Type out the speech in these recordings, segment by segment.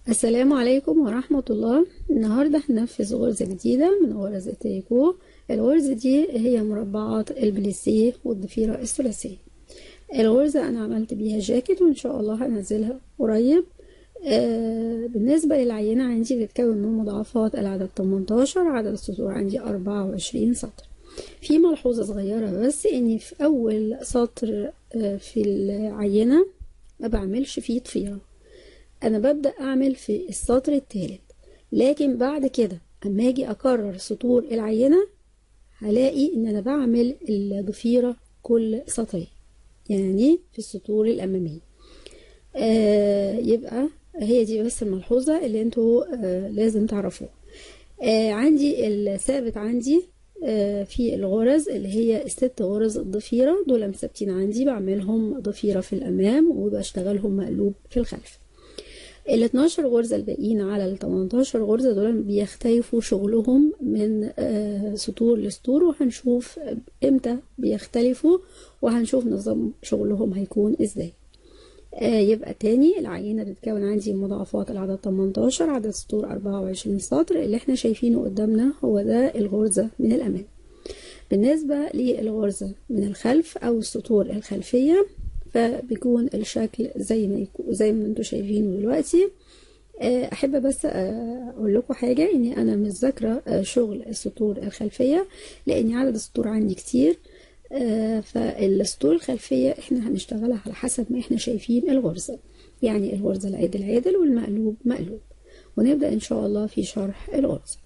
السلام عليكم ورحمة الله النهاردة هننفذ غرزة جديدة من غرز التريكو الغرزة دي هي مربعات البليسيه والضفيرة الثلاثية الغرزة أنا عملت بيها جاكيت وإن شاء الله هنزلها قريب آه بالنسبة للعينة عندي بتتكون من مضاعفات العدد 18 عدد السطور عندي 24 سطر في ملحوظة صغيرة بس إني في أول سطر آه في العينة ما بعملش فيه ضفيرة انا ببدأ اعمل في السطر الثالث لكن بعد كده اما اجي اكرر سطور العينة هلاقي ان انا بعمل الضفيرة كل سطرين يعني في السطور الامامية آه يبقى هي دي بس الملحوظة اللي انتوا آه لازم تعرفوها آه عندي الثابت عندي آه في الغرز اللي هي الست غرز الضفيرة دول مثبتين عندي بعملهم ضفيرة في الامام وبشتغلهم مقلوب في الخلف ال 12 غرزة الباقيين على ال 18 غرزة دول بيختلفوا شغلهم من سطور لسطور وهنشوف امتى بيختلفوا وهنشوف نظام شغلهم هيكون ازاي يبقى تاني العينة بتتكون عندي مضاعفات العدد 18 عدد سطور 24 سطر اللي احنا شايفينه قدامنا هو ده الغرزة من الأمام بالنسبة للغرزة من الخلف أو السطور الخلفية فبيكون الشكل زي ما يكون زي ما انتم شايفينه دلوقتي احب بس اقول لكم حاجه اني انا مش ذاكره شغل السطور الخلفيه لان عدد السطور عندي كتير فالسطور الخلفيه احنا هنشتغلها على حسب ما احنا شايفين الغرزه يعني الغرزه العدل عدل والمقلوب مقلوب ونبدا ان شاء الله في شرح الغرزه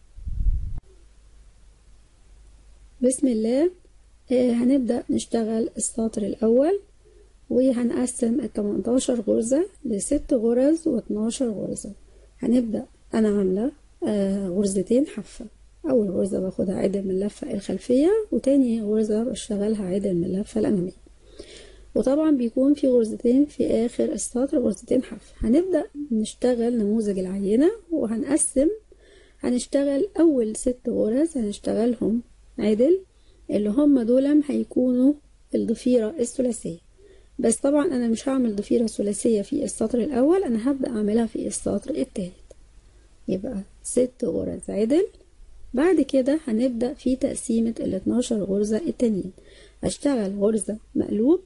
بسم الله هنبدا نشتغل السطر الاول وهنقسم ال 18 غرزة لست غرز و12 غرزة هنبدأ أنا عاملة آه غرزتين حافة أول غرزة باخدها عدل من اللفة الخلفية وتاني غرزة بشتغلها عدل من اللفة الأمامية وطبعا بيكون في غرزتين في آخر السطر غرزتين حافة هنبدأ نشتغل نموذج العينة وهنقسم هنشتغل أول ست غرز هنشتغلهم عدل اللي هم دول هيكونوا الضفيرة الثلاثية بس طبعا انا مش هعمل ضفيرة ثلاثية في السطر الاول انا هبدأ اعملها في السطر الثالث يبقى ست غرز عدل بعد كده هنبدأ في تقسيمة ال 12 غرزة التانيين هشتغل غرزة مقلوب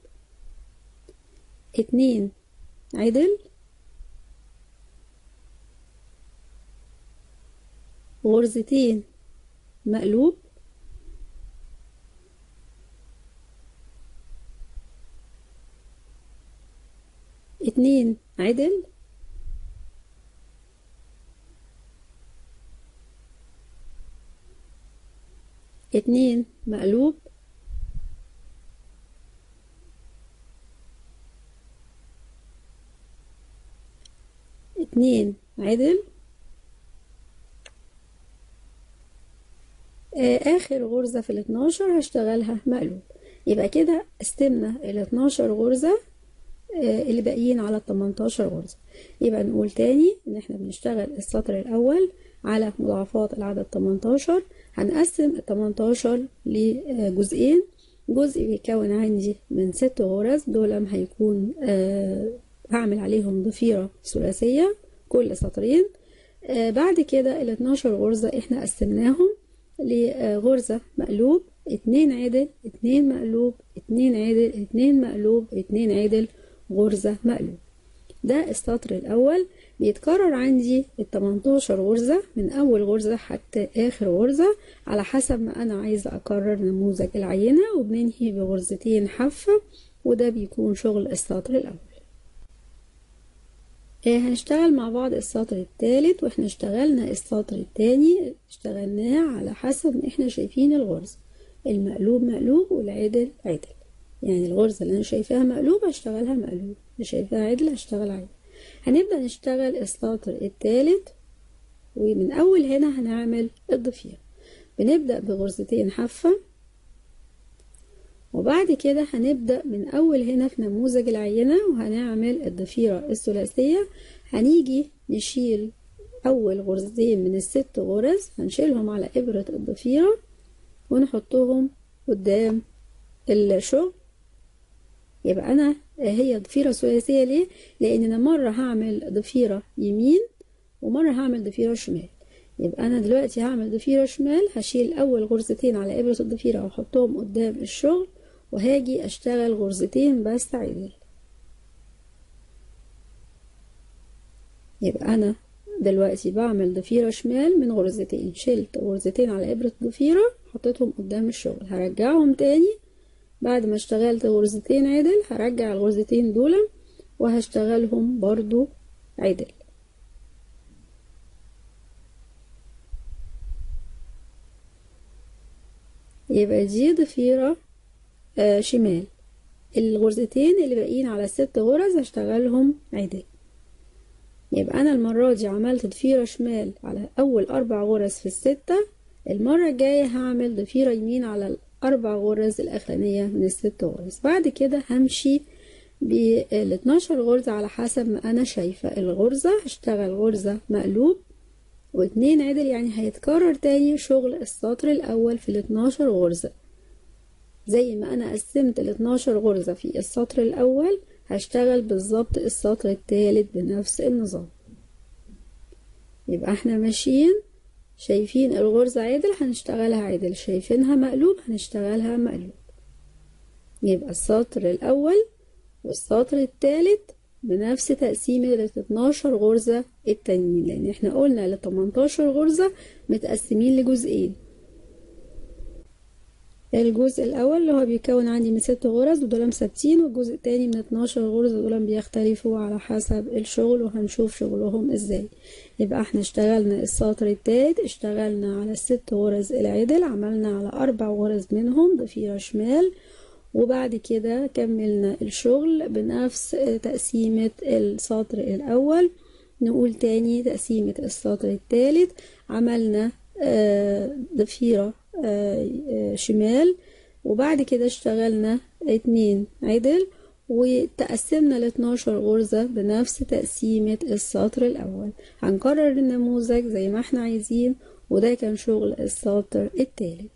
اتنين عدل غرزتين مقلوب اتنين عدل اتنين مقلوب اتنين عدل اخر غرزة في الاتناشر هشتغلها مقلوب يبقى كده قسمنا الاتناشر غرزة اللي باقيين على ال 18 غرزة يبقى نقول تاني ان احنا بنشتغل السطر الاول على مضاعفات العدد 18 هنقسم ال 18 لجزئين جزء بيكون عندي من ست غرز دول هيكون آه هعمل عليهم ضفيرة ثلاثية كل سطرين آه بعد كده ال 12 غرزة احنا قسمناهم لغرزة مقلوب اتنين عدل اتنين مقلوب اتنين عدل اتنين مقلوب اتنين عدل غرزة مقلوب ده السطر الأول بيتكرر عندي ال 18 غرزة من أول غرزة حتى آخر غرزة على حسب ما أنا عايزة أكرر نموذج العينة وبننهي بغرزتين حافة وده بيكون شغل السطر الأول هنشتغل مع بعض السطر الثالث واحنا اشتغلنا السطر الثاني اشتغلناه على حسب ما احنا شايفين الغرزة المقلوب مقلوب والعدل عدل يعني الغرزة اللي أنا شايفاها مقلوبة هشتغلها مقلوب اللي شايفاها عدل هشتغل عدل هنبدأ نشتغل السطر الثالث ومن أول هنا هنعمل الضفيرة بنبدأ بغرزتين حافة وبعد كده هنبدأ من أول هنا في نموذج العينة وهنعمل الضفيرة الثلاثية هنيجي نشيل أول غرزتين من الست غرز هنشيلهم على إبرة الضفيرة ونحطهم قدام الشغل يبقى أنا هي ضفيرة ثلاثية ليه؟ لأن أنا مرة هعمل ضفيرة يمين ومرة هعمل ضفيرة شمال يبقى أنا دلوقتي هعمل ضفيرة شمال هشيل أول غرزتين على إبرة الضفيرة وأحطهم قدام الشغل وهاجي أشتغل غرزتين بس عدل يبقى أنا دلوقتي بعمل ضفيرة شمال من غرزتين شلت غرزتين على إبرة الضفيرة حطيتهم قدام الشغل هرجعهم تاني بعد ما اشتغلت غرزتين عدل هرجع الغرزتين دول وهشتغلهم برضو عدل يبقى دي ضفيرة آه شمال الغرزتين اللي باقيين على الست غرز هشتغلهم عدل يبقى أنا المرة دي عملت ضفيرة شمال على أول أربع غرز في الستة المرة الجاية هعمل ضفيرة يمين على الأربع غرز الأخرانية من الست غرز بعد كده همشي بال 12 غرزة على حسب ما أنا شايفة الغرزة هشتغل غرزة مقلوب واتنين عدل يعني هيتكرر تاني شغل السطر الأول في ال 12 غرزة زي ما أنا قسمت ال 12 غرزة في السطر الأول هشتغل بالظبط السطر التالت بنفس النظام يبقى احنا ماشيين شايفين الغرزة عدل هنشتغلها عدل شايفينها مقلوب هنشتغلها مقلوب يبقى السطر الأول والسطر التالت بنفس تقسيم ال 12 غرزة التانيين لأن احنا قلنا ال 18 غرزة متقسمين لجزئين الجزء الأول اللي هو بيكون عندي من ست غرز ودول ثابتين والجزء التاني من 12 غرزة دول بيختلفوا على حسب الشغل وهنشوف شغلهم ازاي يبقى احنا اشتغلنا السطر التالت اشتغلنا على الست غرز العدل عملنا على أربع غرز منهم ضفيرة شمال وبعد كده كملنا الشغل بنفس تقسيمة السطر الأول نقول تاني تقسيمة السطر التالت عملنا ضفيرة شمال وبعد كده اشتغلنا اتنين عدل وتقسمنا ل 12 غرزة بنفس تقسيمة السطر الأول هنكرر النموذج زي ما احنا عايزين وده كان شغل السطر التالت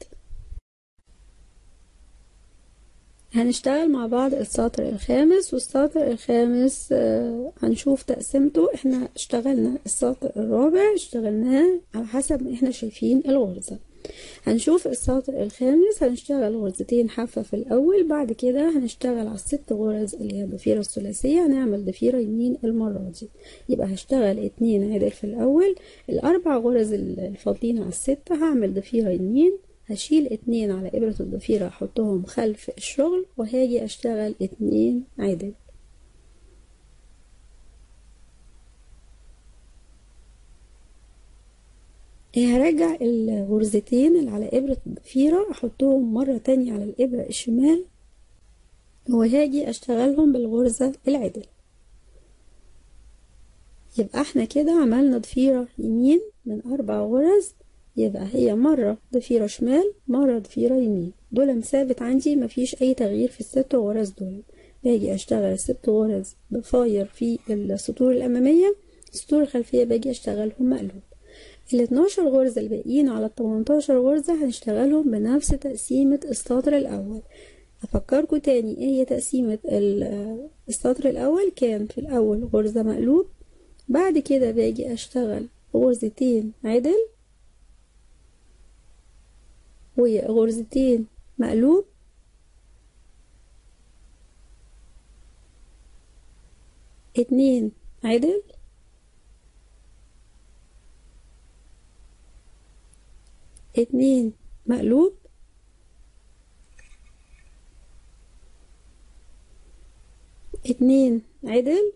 هنشتغل مع بعض السطر الخامس والسطر الخامس آه هنشوف تقسيمته احنا اشتغلنا السطر الرابع اشتغلناه على حسب ما احنا شايفين الغرزة هنشوف السطر الخامس هنشتغل غرزتين حافة في الأول بعد كده هنشتغل على الست غرز اللي هي الضفيرة الثلاثية هنعمل ضفيرة يمين المرة دي يبقى هشتغل اتنين عدل في الأول الأربع غرز الفاضلين على الستة هعمل ضفيرة يمين هشيل اتنين على إبرة الضفيرة أحطهم خلف الشغل وهاجي أشتغل اتنين عدل هرجع الغرزتين اللي على إبرة الضفيرة أحطهم مرة تانية على الإبرة الشمال وهاجي أشتغلهم بالغرزة العدل يبقى احنا كده عملنا ضفيرة يمين من أربع غرز يبقى هي مرة ضفيرة شمال مرة ضفيرة يمين دول ثابت عندي مفيش أي تغيير في الست غرز دول باجي أشتغل الست غرز بفاير في السطور الأمامية السطور الخلفية باجي أشتغلهم مقلوب ال 12 غرزة الباقيين على ال 18 غرزة هنشتغلهم بنفس تقسيمة السطر الأول أفكركم تاني ايه هي تقسيمة السطر الأول كان في الأول غرزة مقلوب بعد كده باجي أشتغل غرزتين عدل وغرزتين مقلوب اتنين عدل اتنين مقلوب اتنين عدل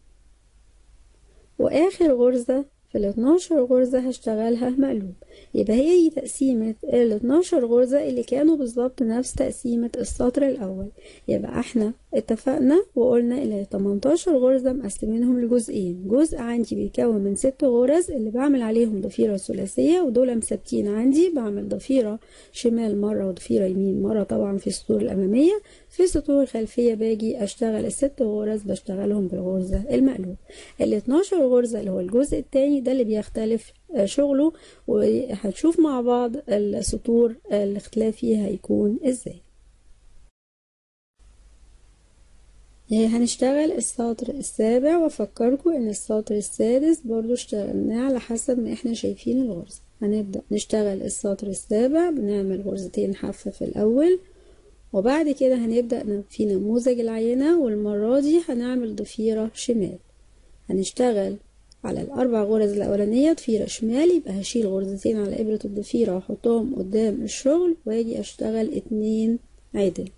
واخر غرزة في ال 12 غرزة هشتغلها مقلوب يبقى هي دي تقسيمة ال 12 غرزة اللي كانوا بالظبط نفس تقسيمة السطر الأول يبقى احنا اتفقنا وقلنا ال 18 غرزة مقسمينهم لجزئين جزء عندي بيكون من ست غرز اللي بعمل عليهم ضفيرة ثلاثية ودول مثبتين عندي بعمل ضفيرة شمال مرة وضفيرة يمين مرة طبعا في السطور الأمامية في السطور الخلفية باجي أشتغل الست غرز بشتغلهم بالغرزة المقلوب ال 12 غرزة اللي هو الجزء التاني ده اللي بيختلف شغله وهنشوف مع بعض السطور الاختلاف فيها هيكون ازاي هنشتغل السطر السابع وافكركم ان السطر السادس برضو اشتغلناه على حسب ما احنا شايفين الغرزة هنبدأ نشتغل السطر السابع بنعمل غرزتين حافة في الاول وبعد كده هنبدأ في نموذج العينة والمرة دي هنعمل ضفيرة شمال هنشتغل على الأربع غرز الأولانية ضفيرة شمال يبقى هشيل غرزتين على إبرة الضفيرة وأحطهم قدام الشغل وأجي أشتغل اتنين عدل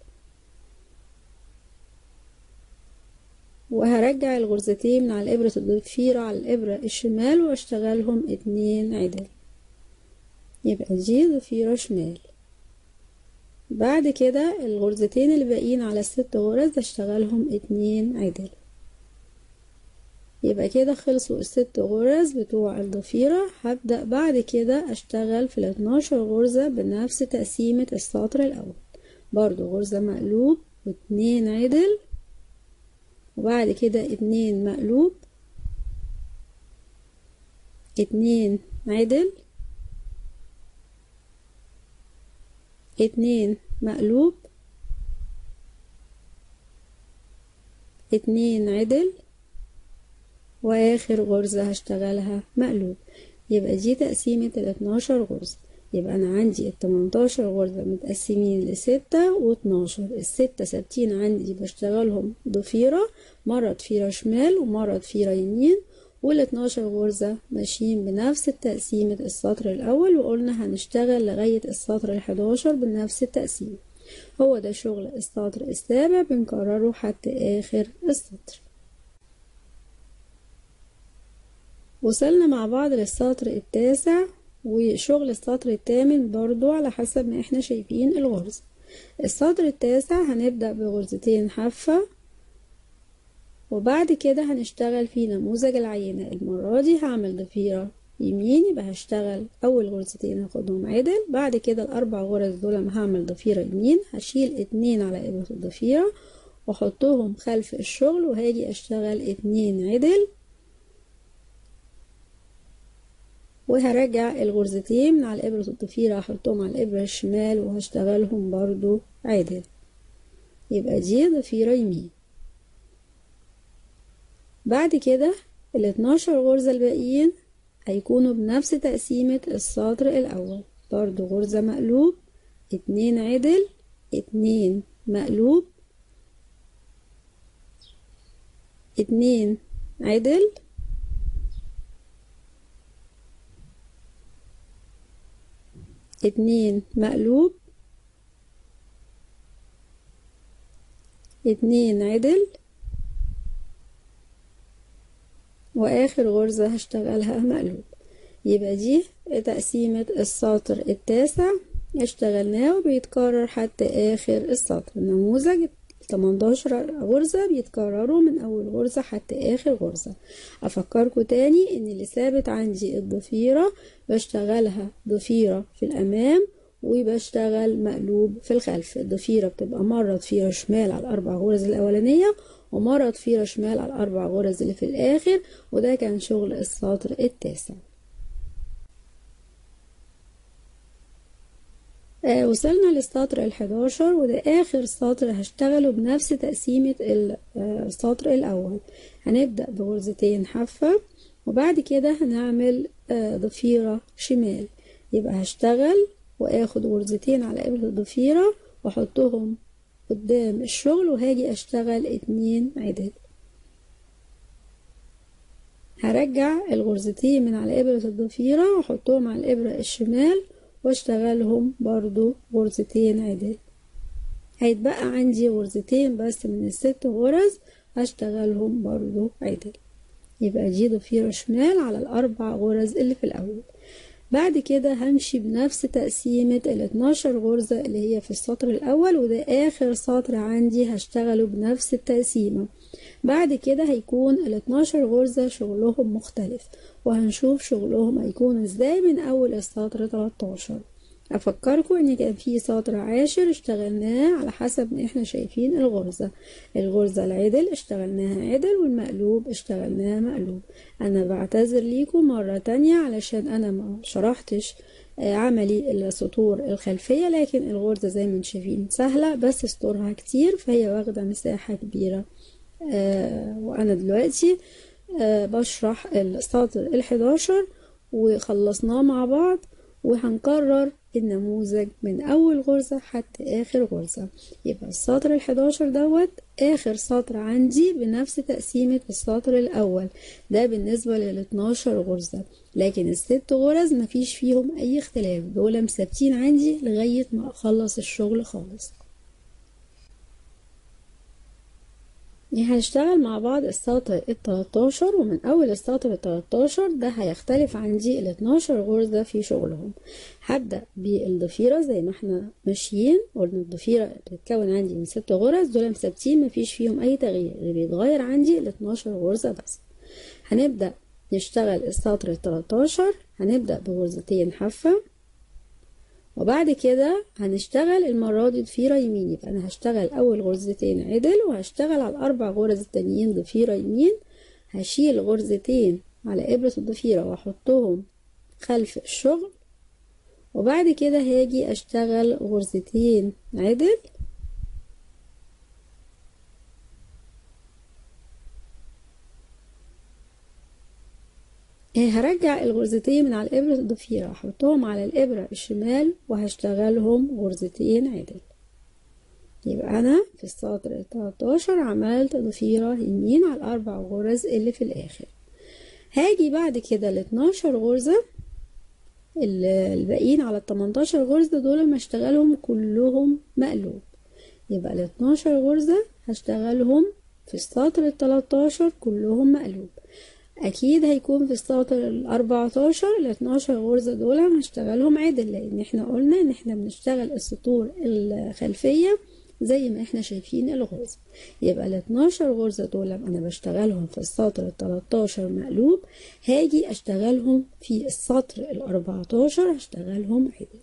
وهرجع الغرزتين من على إبرة الضفيرة على الإبرة الشمال وأشتغلهم اتنين عدل يبقى دي ضفيرة شمال بعد كده الغرزتين اللي باقيين على الست غرز اشتغلهم اتنين عدل يبقى كده خلصوا الست غرز بتوع الضفيرة هبدأ بعد كده اشتغل في الاتناشر غرزة بنفس تقسيمة السطر الاول برضو غرزة مقلوب واتنين عدل وبعد كده اتنين مقلوب اتنين عدل اتنين مقلوب اتنين عدل واخر غرزة هشتغلها مقلوب يبقى دي تقسيمة الاتناشر غرزة يبقى انا عندي التمنتاشر غرزة متقسمين لستة واتناشر الستة ثابتين عندي بشتغلهم ضفيرة مرة ضفيرة شمال ومرة ضفيرة يمين والاتناشر غرزة ماشيين بنفس تقسيمة السطر الأول وقلنا هنشتغل لغاية السطر الحداشر بنفس التقسيم هو ده شغل السطر السابع بنكرره حتى آخر السطر وصلنا مع بعض للسطر التاسع وشغل السطر الثامن برضو على حسب ما احنا شايفين الغرزة السطر التاسع هنبدأ بغرزتين حافة وبعد كده هنشتغل في نموذج العينة المرة دي هعمل ضفيرة يمين يبقى هشتغل أول غرزتين هاخدهم عدل بعد كده الأربع غرز دول لما هعمل ضفيرة يمين هشيل اتنين على إبرة الضفيرة واحطهم خلف الشغل وهاجي اشتغل اتنين عدل وهرجع الغرزتين من على إبرة الضفيرة هحطهم على الإبرة الشمال وهشتغلهم برضو عدل يبقى دي ضفيرة يمين بعد كده ال 12 غرزة الباقيين هيكونوا بنفس تقسيمة السطر الأول برضو غرزة مقلوب اتنين عدل اتنين مقلوب اتنين عدل اتنين مقلوب اتنين عدل واخر غرزة هشتغلها مقلوب يبقى دي تقسيمة السطر التاسع اشتغلناه وبيتكرر حتى اخر السطر النموذج 18 غرزة بيتكرروا من أول غرزة حتى آخر غرزة أفكركم تاني إن اللي ثابت عندي الضفيرة بشتغلها ضفيرة في الأمام وبشتغل مقلوب في الخلف الضفيرة بتبقى مرة ضفيرة شمال على الأربع غرز الأولانية ومرة ضفيرة شمال على الأربع غرز اللي في الآخر وده كان شغل السطر التاسع آه وصلنا للسطر الحداشر وده آخر سطر هشتغله بنفس تقسيمة السطر الأول هنبدأ بغرزتين حافة وبعد كده هنعمل آه ضفيرة شمال يبقى هشتغل واخد غرزتين على إبرة الضفيرة واحطهم قدام الشغل وهاجي اشتغل اتنين عدد هرجع الغرزتين من على إبرة الضفيرة واحطهم على الإبرة الشمال واشتغلهم برضو غرزتين عدل هيتبقى عندي غرزتين بس من الست غرز هشتغلهم برضو عدل يبقى دي ضفيرة شمال على الأربع غرز اللي في الأول بعد كده همشي بنفس تقسيمة ال 12 غرزة اللي هي في السطر الأول وده آخر سطر عندي هشتغله بنفس التقسيمة بعد كده هيكون ال 12 غرزة شغلهم مختلف وهنشوف شغلهم هيكون ازاي من أول السطر 13 أفكركم إن كان في سطر عاشر اشتغلناه على حسب ما احنا شايفين الغرزة الغرزة العدل اشتغلناها عدل والمقلوب اشتغلناها مقلوب أنا بعتذر ليكم مرة تانية علشان أنا ما شرحتش عملي السطور الخلفية لكن الغرزة زي ما انتم شايفين سهلة بس سطورها كتير فهي واخدة مساحة كبيرة آه وانا دلوقتي آه بشرح السطر الحداشر وخلصناه مع بعض وهنكرر النموذج من أول غرزة حتى آخر غرزة يبقى السطر الحداشر دوت آخر سطر عندي بنفس تقسيمة السطر الأول ده بالنسبة للاتناشر غرزة لكن الست غرز مفيش فيهم أي اختلاف دول مثبتين عندي لغاية ما أخلص الشغل خالص هنشتغل مع بعض السطر التلاتاشر ومن أول السطر التلاتاشر ده هيختلف عندي الاتناشر غرزة في شغلهم هبدأ بالضفيرة زي ما احنا ماشيين قلنا الضفيرة بتتكون عندي من ست غرز دول مثبتين مفيش فيهم أي تغيير اللي بيتغير عندي الاتناشر غرزة بس هنبدأ نشتغل السطر التلاتاشر هنبدأ بغرزتين حافة وبعد كده هنشتغل المرة دي ضفيرة يمين يبقى أنا هشتغل أول غرزتين عدل وهشتغل على الأربع غرز التانيين ضفيرة يمين هشيل غرزتين على إبرة الضفيرة وأحطهم خلف الشغل وبعد كده هاجي أشتغل غرزتين عدل هرجع الغرزتين من على الإبرة الضفيرة أحطهم على الإبرة الشمال وهشتغلهم غرزتين عدل يبقى أنا في السطر التلاتاشر عملت ضفيرة يمين على الأربع غرز اللي في الآخر هاجي بعد كده الاتناشر غرزة الباقيين على التمنتاشر غرزة دول ما اشتغلهم كلهم مقلوب يبقى الاتناشر غرزة هشتغلهم في السطر التلاتاشر كلهم مقلوب اكيد هيكون في السطر الاربعتاشر الاتناشر غرزة دول هنشتغلهم عدل لان احنا قلنا ان احنا بنشتغل السطور الخلفية زي ما احنا شايفين الغرزة يبقى الاتناشر غرزة دول انا بشتغلهم في السطر التلاتاشر مقلوب هاجي اشتغلهم في السطر الاربعتاشر هشتغلهم عدل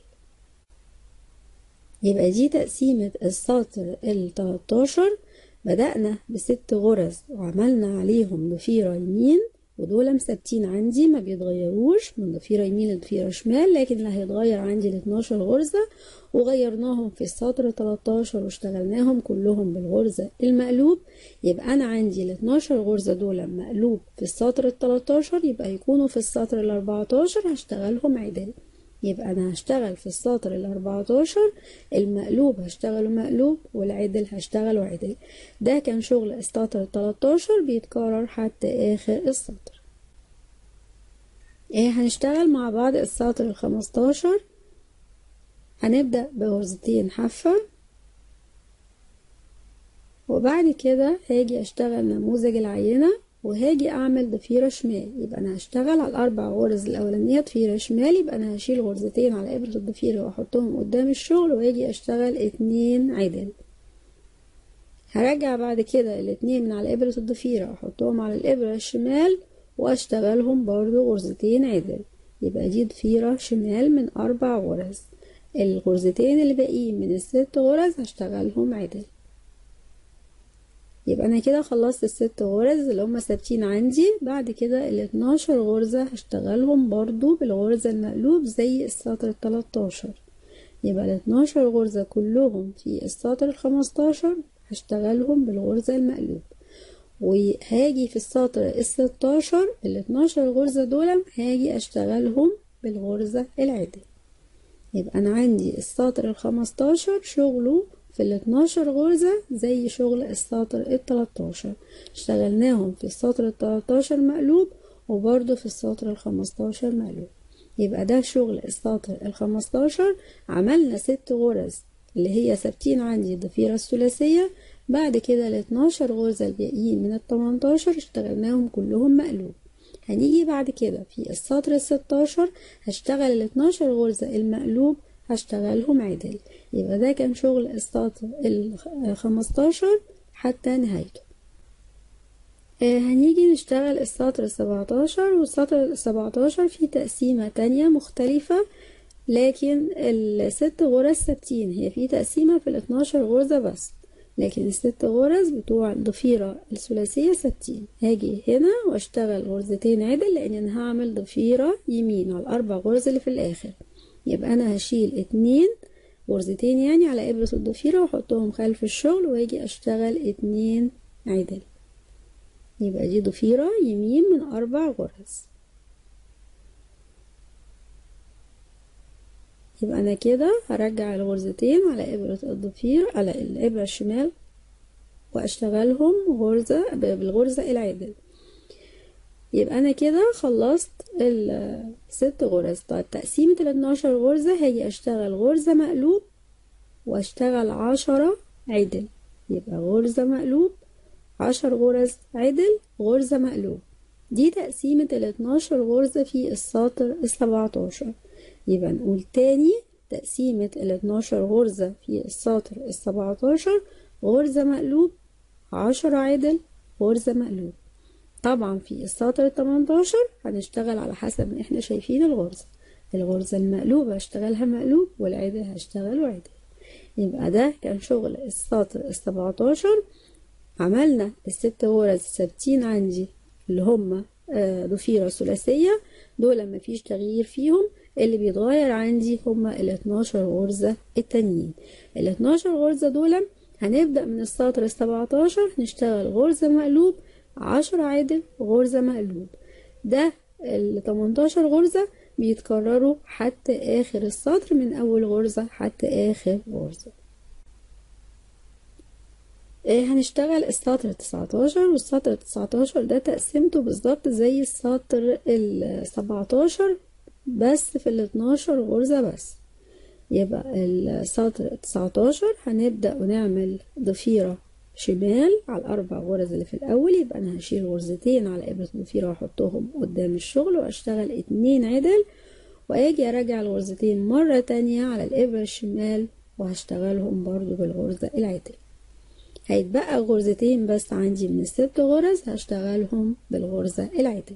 يبقى دي تقسيمة السطر التلاتاشر بدأنا بست غرز وعملنا عليهم ضفيرة يمين ودول مثبتين عندي ما بيتغيروش من ضفيرة يمين لضفيرة شمال لكن اللي هيتغير عندي ال 12 غرزة وغيرناهم في السطر 13 واشتغلناهم كلهم بالغرزة المقلوب يبقى أنا عندي ال 12 غرزة دول مقلوب في السطر ال 13 يبقى يكونوا في السطر ال 14 هشتغلهم عدل يبقى أنا هشتغل في السطر ال 14 المقلوب هشتغله مقلوب والعدل هشتغله عدل ده كان شغل السطر ال 13 بيتكرر حتى آخر السطر ايه هنشتغل مع بعض السطر ال 15 هنبدأ بغرزتين حافة وبعد كده هاجي اشتغل نموذج العينة وهاجي اعمل ضفيرة شمال يبقى انا هشتغل على الاربع غرز الاولانية ضفيرة شمال يبقى انا هشيل غرزتين على ابرة الضفيرة واحطهم قدام الشغل واجي اشتغل اتنين عدل هرجع بعد كده الاتنين من على ابرة الضفيرة واحطهم على الابرة الشمال واشتغلهم برضو غرزتين عدل يبقى دي ضفيرة شمال من اربع غرز الغرزتين اللي باقيين من الست غرز هشتغلهم عدل يبقى انا كده خلصت الست غرز اللي هما ثابتين عندي بعد كده ال 12 غرزة هشتغلهم برضو بالغرزة المقلوب زي السطر ال 13 يبقى ال 12 غرزة كلهم في السطر ال 15 هشتغلهم بالغرزة المقلوب وهاجي في السطر ال 16 ال 12 غرزة دول هاجي اشتغلهم بالغرزة العدل يبقى انا عندي السطر ال 15 شغله في ال 12 غرزة زي شغل السطر ال 13 اشتغلناهم في السطر ال 13 مقلوب وبرضه في السطر ال 15 مقلوب يبقى ده شغل السطر ال 15 عملنا ست غرز اللي هي ثابتين عندي الضفيرة الثلاثية بعد كده ال 12 غرزة الباقيين من ال 18 اشتغلناهم كلهم مقلوب هنيجي بعد كده في السطر ال 16 هشتغل ال 12 غرزة المقلوب هشتغلهم عدل يبقى ده كان شغل السطر ال 15 حتى نهايته آه هنيجي نشتغل السطر ال 17 والسطر ال 17 فيه تقسيمة تانية مختلفة لكن الست غرز ثابتين هي في تقسيمة في ال 12 غرزة بس لكن الست غرز بتوع الضفيرة الثلاثية ثابتين هاجي هنا واشتغل غرزتين عدل لان انا هعمل ضفيرة يمين على الاربع غرز اللي في الاخر يبقى انا هشيل اتنين غرزتين يعني على ابرة الضفيرة واحطهم خلف الشغل واجي اشتغل اتنين عدل يبقى دي ضفيرة يمين من أربع غرز يبقى أنا كده هرجع الغرزتين على إبرة الضفير على الإبرة الشمال وأشتغلهم غرزة بالغرزة العدل يبقى أنا كده خلصت الست غرز طيب تقسيمة الاتناشر غرزة هاجي أشتغل غرزة مقلوب وأشتغل عشرة عدل يبقى غرزة مقلوب عشر غرز عدل غرزة مقلوب دي تقسيمة الاتناشر غرزة في السطر السبعتاشر يبقى نقول تاني تقسيمة الاتناشر غرزة في السطر السبعتاشر غرزة مقلوب عشرة عدل غرزة مقلوب طبعا في السطر التمنتاشر هنشتغل على حسب ما احنا شايفين الغرزة الغرزة المقلوبة هشتغلها مقلوب والعدل هشتغله عدل يبقى ده كان شغل السطر السبعتاشر عملنا الست غرز ثابتين عندي اللي هم ضفيرة ثلاثية دول مفيش تغيير فيهم اللي بيتغير عندي هما ال 12 غرزة التانيين ال 12 غرزة دول هنبدأ من السطر ال 17 نشتغل غرزة مقلوب 10 عدل غرزة مقلوب ده ال 18 غرزة بيتكرروا حتى آخر السطر من أول غرزة حتى آخر غرزة هنشتغل السطر التسعتاشر والسطر التسعتاشر ده تقسيمته بالظبط زي السطر السبعتاشر بس في الاتناشر غرزة بس يبقى السطر التسعتاشر هنبدأ ونعمل ضفيرة شمال على الأربع غرز اللي في الأول يبقى أنا هشيل غرزتين على إبرة الضفيرة وأحطهم قدام الشغل وأشتغل اتنين عدل وأجي أراجع الغرزتين مرة تانية على الإبرة الشمال وهشتغلهم برضو بالغرزة العدل هيتبقى غرزتين بس عندي من الست غرز هشتغلهم بالغرزة العدل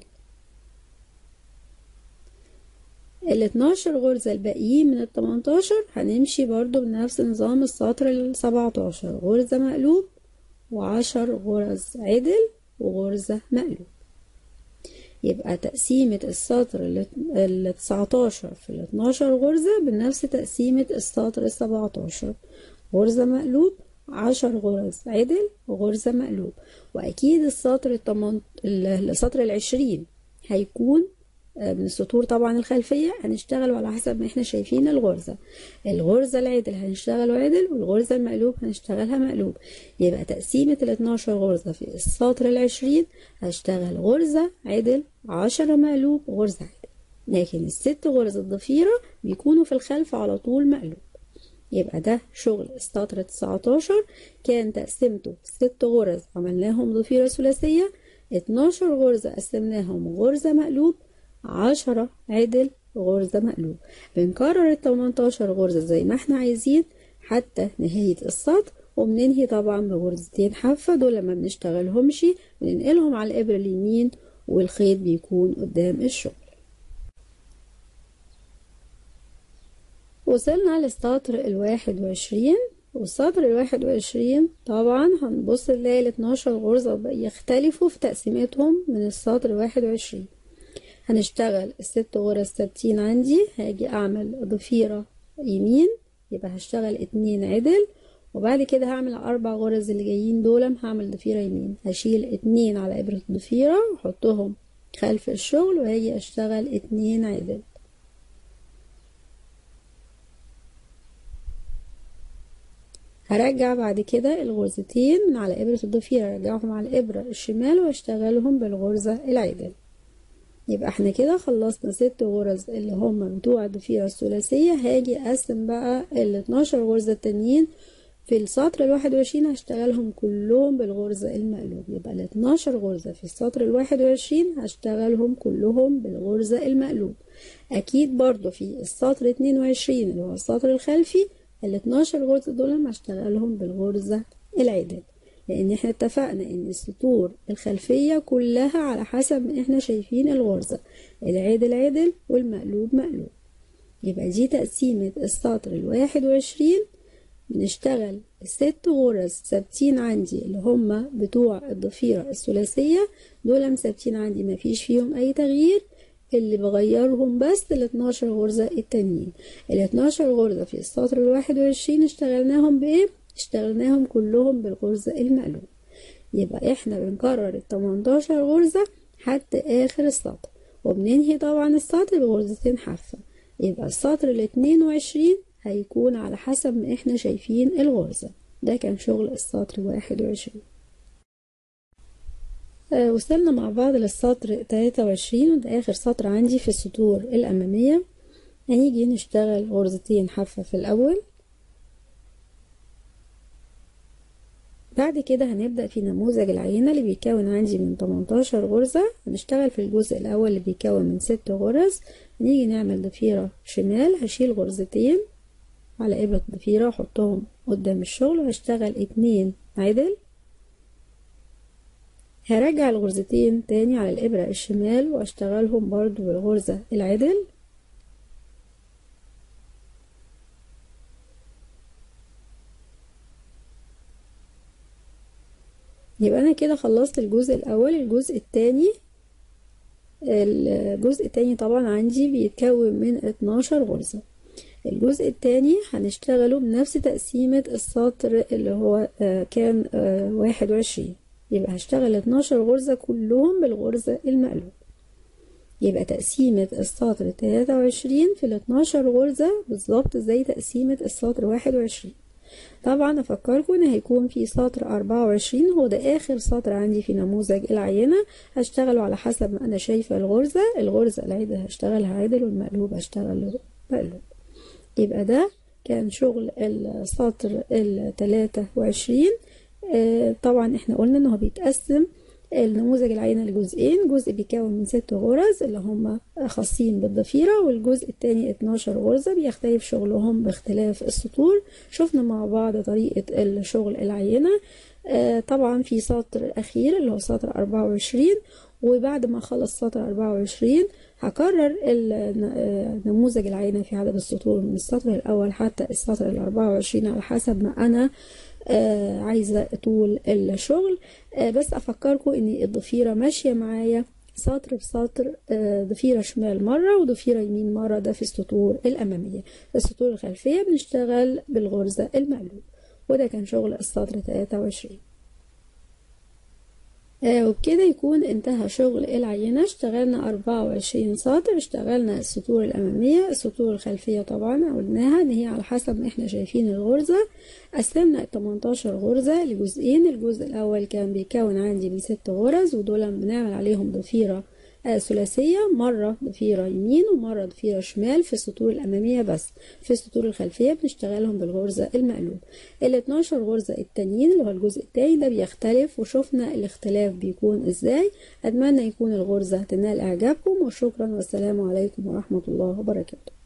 ال 12 غرزة الباقيين من ال 18 هنمشي برضو بنفس نظام السطر ال 17 غرزة مقلوب وعشر غرز عدل وغرزة مقلوب يبقى تقسيمة السطر ال 19 في ال 12 غرزة بنفس تقسيمة السطر ال 17 غرزة مقلوب عشر غرز عدل وغرزة مقلوب وأكيد السطر التمن... السطر العشرين هيكون من السطور طبعا الخلفية هنشتغل على حسب ما احنا شايفين الغرزة الغرزة العدل هنشتغله عدل والغرزة المقلوب هنشتغلها مقلوب يبقى تقسيمة ال 12 غرزة في السطر العشرين هشتغل غرزة عدل عشرة مقلوب غرزة عدل لكن الست غرز الضفيرة بيكونوا في الخلف على طول مقلوب يبقى ده شغل السطر 19 كان تقسيمته ست غرز عملناهم ضفيرة ثلاثية 12 غرزة قسمناهم غرزة مقلوب عشرة عدل غرزة مقلوب بنكرر ال 18 غرزة زي ما احنا عايزين حتى نهاية السطر وبننهي طبعا بغرزتين حافة دول لما بنشتغلهمش بننقلهم على الإبرة اليمين والخيط بيكون قدام الشغل وصلنا للسطر الواحد وعشرين والسطر الواحد وعشرين طبعا هنبص نلاقي الاتناشر غرزة يختلفوا في تقسيماتهم من السطر الواحد وعشرين هنشتغل الست غرز ثابتين عندي هاجي اعمل ضفيرة يمين يبقى هشتغل اتنين عدل وبعد كده هعمل اربع غرز اللي جايين دول هعمل ضفيرة يمين هشيل اتنين على ابرة الضفيرة واحطهم خلف الشغل وهاجي اشتغل اتنين عدل هرجع بعد كده الغرزتين من على إبرة الضفيرة ارجعهم على الإبرة الشمال واشتغلهم بالغرزة العدل يبقى احنا كده خلصنا ست غرز اللي هما بتوع الضفيرة الثلاثية هاجي اقسم بقى ال 12 غرزة التانيين في السطر الواحد وعشرين هشتغلهم كلهم بالغرزة المقلوب يبقى ال 12 غرزة في السطر الواحد وعشرين هشتغلهم كلهم بالغرزة المقلوب اكيد برضو في السطر اتنين وعشرين اللي هو السطر الخلفي ال 12 غرزة دول هشتغلهم بالغرزة العدل لان احنا اتفقنا ان السطور الخلفية كلها على حسب ما احنا شايفين الغرزة العدل عدل والمقلوب مقلوب يبقى دي تقسيمة السطر الواحد وعشرين بنشتغل الست غرز ثابتين عندي اللي هما بتوع الضفيرة الثلاثية دول مثبتين عندي مفيش فيهم اي تغيير اللي بغيرهم بس ال 12 غرزة التانيين ال 12 غرزة في السطر الواحد وعشرين اشتغلناهم بايه اشتغلناهم كلهم بالغرزة المقلوب يبقى احنا بنكرر ال 18 غرزة حتى آخر السطر وبننهي طبعا السطر بغرزتين حافة يبقى السطر ال 22 هيكون على حسب ما احنا شايفين الغرزة ده كان شغل السطر 21 آه وصلنا مع بعض للسطر 23 وده آخر سطر عندي في السطور الأمامية هنيجي نشتغل غرزتين حافة في الأول بعد كده هنبدأ في نموذج العينة اللي بيكون عندي من 18 غرزة هنشتغل في الجزء الأول اللي بيكون من 6 غرز هنيجي نعمل ضفيرة شمال هشيل غرزتين على إبرة ضفيرة واحطهم قدام الشغل وهشتغل اتنين عدل هرجع الغرزتين تاني على الإبرة الشمال واشتغلهم برضو بالغرزة العدل يبقى انا كده خلصت الجزء الاول الجزء التاني الجزء التاني طبعا عندي بيتكون من 12 غرزة الجزء التاني هنشتغله بنفس تقسيمة السطر اللي هو كان واحد وعشرين يبقى هشتغل 12 غرزة كلهم بالغرزة المقلوب يبقى تقسيمة السطر 23 في ال 12 غرزة بالظبط زي تقسيمة السطر 21 طبعا افكركم ان هيكون في سطر 24 هو ده اخر سطر عندي في نموذج العينة هشتغله على حسب ما انا شايفة الغرزة الغرزة العدل هشتغلها عدل والمقلوب هشتغل مقلوب يبقى ده كان شغل السطر ال 23 آه طبعا احنا قلنا ان هو بيتقسم النموذج العينة لجزئين جزء بيكون من ست غرز اللي هم خاصين بالضفيرة والجزء التاني 12 غرزة بيختلف شغلهم باختلاف السطور شفنا مع بعض طريقة الشغل العينة آه طبعا في سطر أخير اللي هو سطر 24 وبعد ما أخلص سطر 24 هكرر نموذج العينة في عدد السطور من السطر الأول حتى السطر ال 24 على حسب ما أنا آه عايزة طول الشغل آه بس أفكركم إن الضفيرة ماشية معايا سطر بسطر آه ضفيرة شمال مرة وضفيرة يمين مرة ده في السطور الأمامية في السطور الخلفية بنشتغل بالغرزة المقلوب وده كان شغل السطر 23 آه وبكده يكون انتهى شغل العينة اشتغلنا 24 سطر اشتغلنا السطور الأمامية السطور الخلفية طبعا قلناها ان هي على حسب ما احنا شايفين الغرزة قسمنا ال 18 غرزة لجزئين الجزء الأول كان بيكون عندي من ست غرز ودول بنعمل عليهم ضفيرة آه ثلاثية مرة ضفيرة يمين ومرة ضفيرة شمال في السطور الأمامية بس في السطور الخلفية بنشتغلهم بالغرزة المقلوب ال 12 غرزة التانيين اللي هو الجزء التاني ده بيختلف وشفنا الاختلاف بيكون ازاي أتمنى يكون الغرزة تنال إعجابكم وشكرا والسلام عليكم ورحمة الله وبركاته